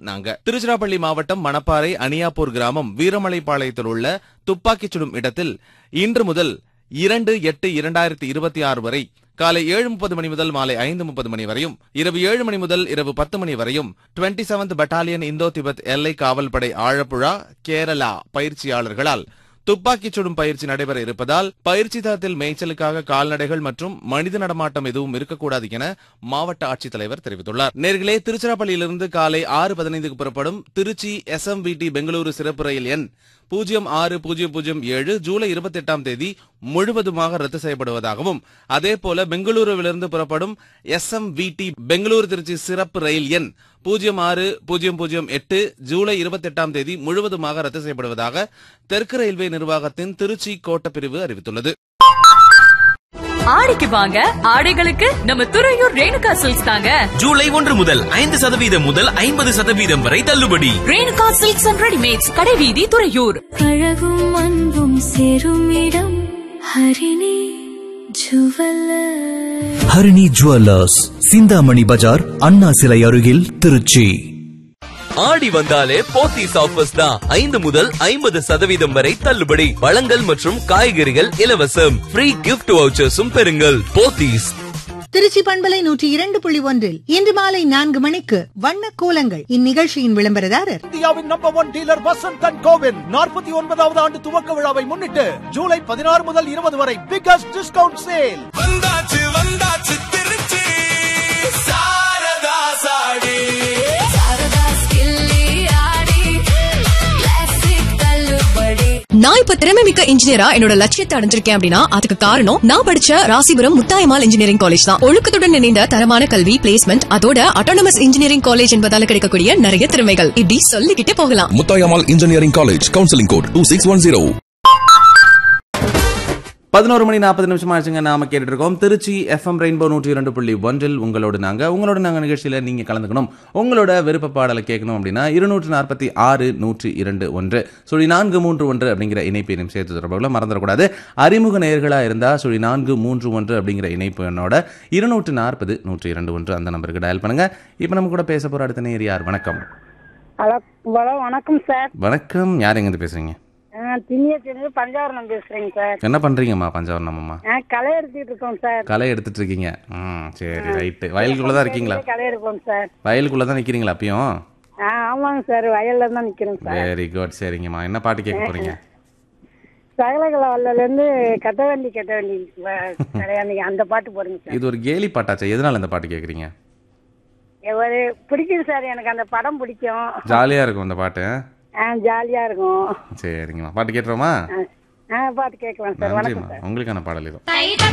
நாங்க திருச்சிராப்பள்ளி மாவட்டம் மணப்பாறை அணியாப்பூர் கிராமம் வீரமலைப்பாளையத்தில் உள்ள துப்பாக்கிச் சுடும் இடத்தில் இன்று முதல் இரண்டு எட்டு இரண்டாயிரத்தி இருபத்தி ஆறு வரை காலை ஏழு முப்பது மணி முதல் மாலை ஐந்து முப்பது மணி வரையும் இரவு ஏழு மணி முதல் இரவு பத்து மணி வரையும் twenty seventh battalion Indo Tibet எல்லை காவல்படை ஆழப்புழா கேரளா பயிற்சியாளர்களால் துப்பாக்கிச் சுடும் பயிற்சி நடைபெற இருப்பதால் பயிற்சி தளத்தில் மேய்ச்சலுக்காக கால்நடைகள் மற்றும் மனித நடமாட்டம் எதுவும் இருக்கக்கூடாது என மாவட்ட ஆட்சித்தலைவர் தெரிவித்துள்ளார் நேர்களே திருச்சிராப்பள்ளியிலிருந்து காலை ஆறு பதினைந்துக்கு புறப்படும் திருச்சி எஸ்எம்விடி பெங்களூரு சிறப்பு ரயில் எண் பூஜ்ஜியம் ஆறு பூஜ்ஜியம் பூஜ்ஜியம் ஏழு ஜூலை இருபத்தி எட்டாம் தேதி முழுவதுமாக ரத்து செய்யப்படுவதாகவும் அதேபோல பெங்களூருவிலிருந்து புறப்படும் எஸ்எம்விடி பெங்களூரு திருச்சி சிறப்பு ரயில் எண் பூஜ்ஜியம் ஆறு பூஜ்ஜியம் பூஜ்ஜியம் எட்டு ஜூலை இருபத்தி எட்டாம் தேதி முழுவதுமாக ரத்து செய்யப்படுவதாக தெற்கு ரயில்வே நிர்வாகத்தின் திருச்சி கோட்ட பிரிவு அறிவித்துள்ளது ஆடிக்கு வாங்க ஆடைகளுக்கு நம்ம துறையூர் ரேணுகா சில்க்ஸ் தாங்க ஜூலை ஒன்று முதல் ஐந்து சதவீதம் முதல் ஐம்பது சதவீதம் வரை தள்ளுபடி ரேணுகா சில்க்ஸ் அண்ட் ரெடிமேட்ஸ் கடைவீதி துறையூர் அழகும் அன்பும் சேரும் இடம் ஹரிணி ஜுவல்லர் ஹரிணி ஜுவல்லர்ஸ் சிந்தாமணி பஜார் அண்ணா சிலை அருகில் திருச்சி ஆடி வந்தாலே போத்தீஸ் ஆஃபர்ஸ் தான் ஐந்து முதல் ஐம்பது சதவீதம் வரை தள்ளுபடி பழங்கள் மற்றும் காய்கறிகள் இலவசம் ஃப்ரீ கிஃப்ட் வவுச்சர்ஸும் பெறுங்கள் போத்தீஸ் திருச்சி பண்பலை நூற்றி இரண்டு புள்ளி ஒன்றில் இன்று மாலை நான்கு மணிக்கு வண்ண கோலங்கள் இந்நிகழ்ச்சியின் விளம்பரதாரர் இந்தியாவின் number one dealer Vasanth and கோவின் நாற்பத்தி ஒன்பதாவது ஆண்டு துவக்க விழாவை முன்னிட்டு ஜூலை பதினாறு முதல் இருபது வரை பிகஸ்ட் டிஸ்கவுண்ட் சேல் வந்தாச்சு வந்தாச்சு திருச்சி சாரதா சாடி நான் இப்ப திறமை மிக்க இன்ஜினியரா என்னோட லட்சியத்தை அடைஞ்சிருக்கேன் அப்படின்னா அதுக்கு காரணம் நான் படிச்ச ராசிபுரம் முத்தாயமால் இன்ஜினியரிங் காலேஜ் தான் ஒழுக்கத்துடன் இணைந்த தரமான கல்வி பிளேஸ்மெண்ட் அதோட அட்டானமஸ் இன்ஜினியரிங் காலேஜ் என்பதால கிடைக்கக்கூடிய நிறைய திறமைகள் இப்படி சொல்லிக்கிட்டே போகலாம் Muthayammal engineering college counselling code two six one zero பதினோரு மணி நாற்பது நிமிஷம் ஆச்சுங்க நாம கேட்டுட்டு இருக்கோம் திருச்சி எஃப்எம் ரெயின்போ நூற்றி இரண்டு புள்ளி ஒன்றில் உங்களோட நாங்க உங்களோட நாங்க நிகழ்ச்சியில நீங்க கலந்துக்கணும் உங்களோட விருப்ப பாடலை கேட்கணும் அப்படின்னா இருநூற்று நாற்பத்தி ஆறு நூற்றி இரண்டு ஒன்று சுழி நான்கு மூன்று ஒன்று அப்படிங்கிற இணைப்பு எண்ணும் சேர்த்து தொடர்புகளை மறந்துடக்கூடாது அறிமுக நேர்களா இருந்தா சுழி நான்கு மூன்று ஒன்று அப்படிங்கிற இணைப்பு எண்ணோட இருநூற்று நாற்பது நூற்றி இரண்டு ஒன்று அந்த நம்பருக்கு டயல் பண்ணுங்க இப்போ நம்ம கூட பேச போற அடுத்த நேர் யார் வணக்கம் ஹலோ ஹலோ வணக்கம் சார் வணக்கம் யார் எங்க பேசுறீங்க திண்ணியத்திலிருந்து பஞ்சாவரம் பேசுறேங்க சார் என்ன பண்றீங்கம்மா பஞ்சாவரம் அம்மா ஆ, களை எடுத்துட்டு இருக்கோம் சார் களை எடுத்துட்டு இருக்கீங்க ம் சரி ரைட்டு வயலுக்குள்ள தான் இருக்கீங்களா களை எடுப்போம் சார் வயலுக்குள்ள தான் நிக்கிறீங்களா அப்பயும் ஆ ஆமாங்க சார் வயல்ல தான் நிக்கிறேன் சார் வெரி குட் சரிங்கம்மா என்ன பாட்டு கேட்க போறீங்க சகலகல வல்லல இருந்து கட்ட வண்டி கட்ட வண்டி கிடையாது அந்த பாட்டு போடுங்க சார் இது ஒரு கேலி பாட்டாச்சா எதனால இந்த பாட்டு கேக்குறீங்க ஒரு பிடிக்கும் சார் எனக்கு அந்த படம் பிடிக்கும் ஜாலியா இருக்கும் இந்த பாட்டு ஆ ஜாலியா இருக்கும் சரிங்கம்மா பாட்டு கேட்டுருமா ஆ பாட்டு கேட்கலாம் சார் வணக்கம் நன்றிம்மா உங்களுக்கான பாடல் இது தைத